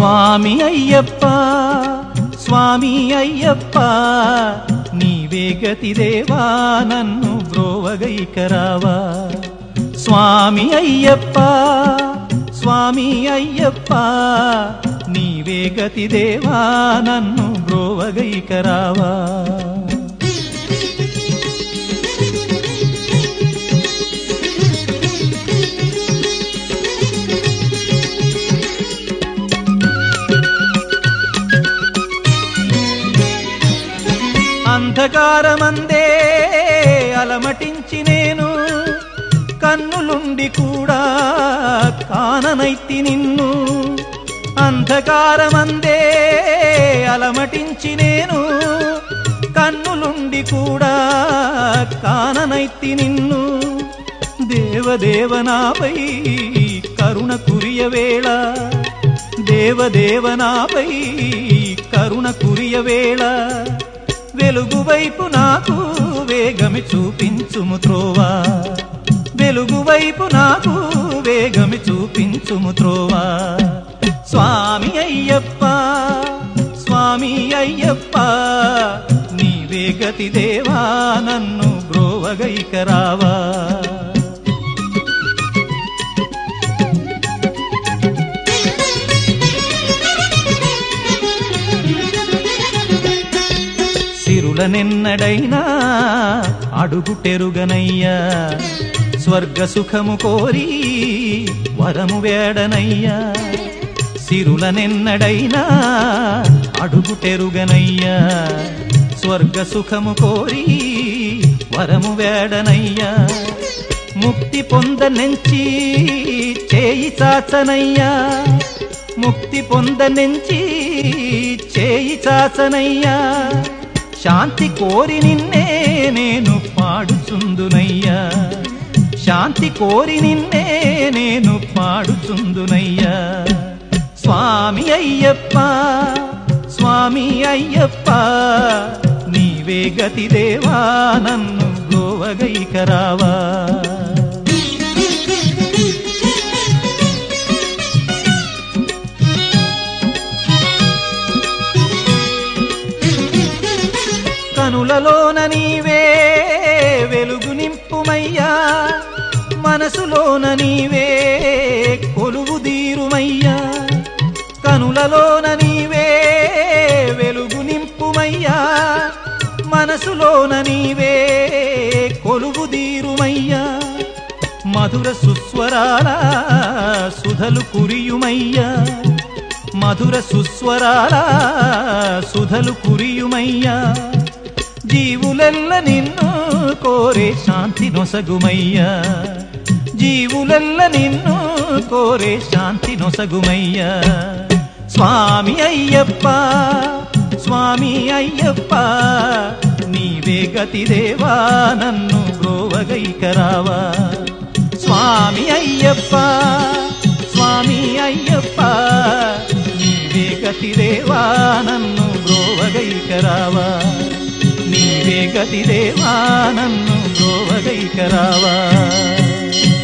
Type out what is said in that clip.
స్వామి అయ్యప్ప స్వామి అయ్యప్ప నీవే గతి దేవా నన్ను బ్రోవగైకరావా స్వామి అయ్యప్ప స్వామి అయ్యప్ప నీవే గతి దేవా నన్ను బ్రోవగైకరావా అంధకారమందే అలమటించి నేను కన్నులుండి కూడా కాననైతి నిన్ను అంధకారమందే అలమటించి నేను కన్నులుండి కూడా కాననైతి నిన్ను దేవదేవనాపై కరుణ కురియవేళ దేవదేవనాపై కరుణ కురియవేళ వెలుగు వైపు నాకు వేగమి చూపించుము త్రోవా వెలుగు వైపు నాకు వేగమి చూపించుము త్రోవా స్వామి అయ్యప్ప స్వామి అయ్యప్ప నీవే గతి దేవా నన్ను బ్రోవగైకరావా సిరులనెన్నడైనా అడుగుటెరుగనయ్యా స్వర్గ సుఖము కోరి వరము వేడనయ్యా సిరులనెన్నడైనా అడుగుటెరుగనయ్యా స్వర్గ సుఖము కోరి వరము వేడనయ్యా ముక్తి పొందనెంచి చేయి చాచనయ్యా ముక్తి పొందనెంచి చేయి చాచనయ్యా శాంతి కోరి నిన్నే నేను పాడుచుందునయ్యా శాంతి కోరి నిన్నే నేను పాడుచుందునయ్యా స్వామి అయ్యప్ప స్వామి అయ్యప్ప నీవే గతి దేవా నన్ను గోవగైకరావా కనులలోన నీవే వెలుగు నింపుమయ్యా మనసులోన నీవే కొలువు దీరుమయ్యా కనులలోన నీవే వెలుగు నింపుమయ్యా మనసులోన నీవే కొలువు దీరుమయ్యా మధుర సుస్వరాల సుధలు కురియుమయ్యా మధుర సుస్వరాల సుధలు కురియుమయ్యా జీవులెల్ల నిన్ను కోరే శాంతి నొసగుమయ్యా జీవులెల్ల నిన్ను కోరే శాంతి నొసగుమయ్యా స్వామి అయ్యప్ప స్వామి అయ్యప్ప నీవే గతి దేవా నన్ను బ్రోవగైకరావా స్వామి అయ్యప్ప స్వామి అయ్యప్ప నీవే గతి దేవా నన్ను బ్రోవగైకరావా నీవే గతి దేవా నన్ను బ్రోవగైకరావా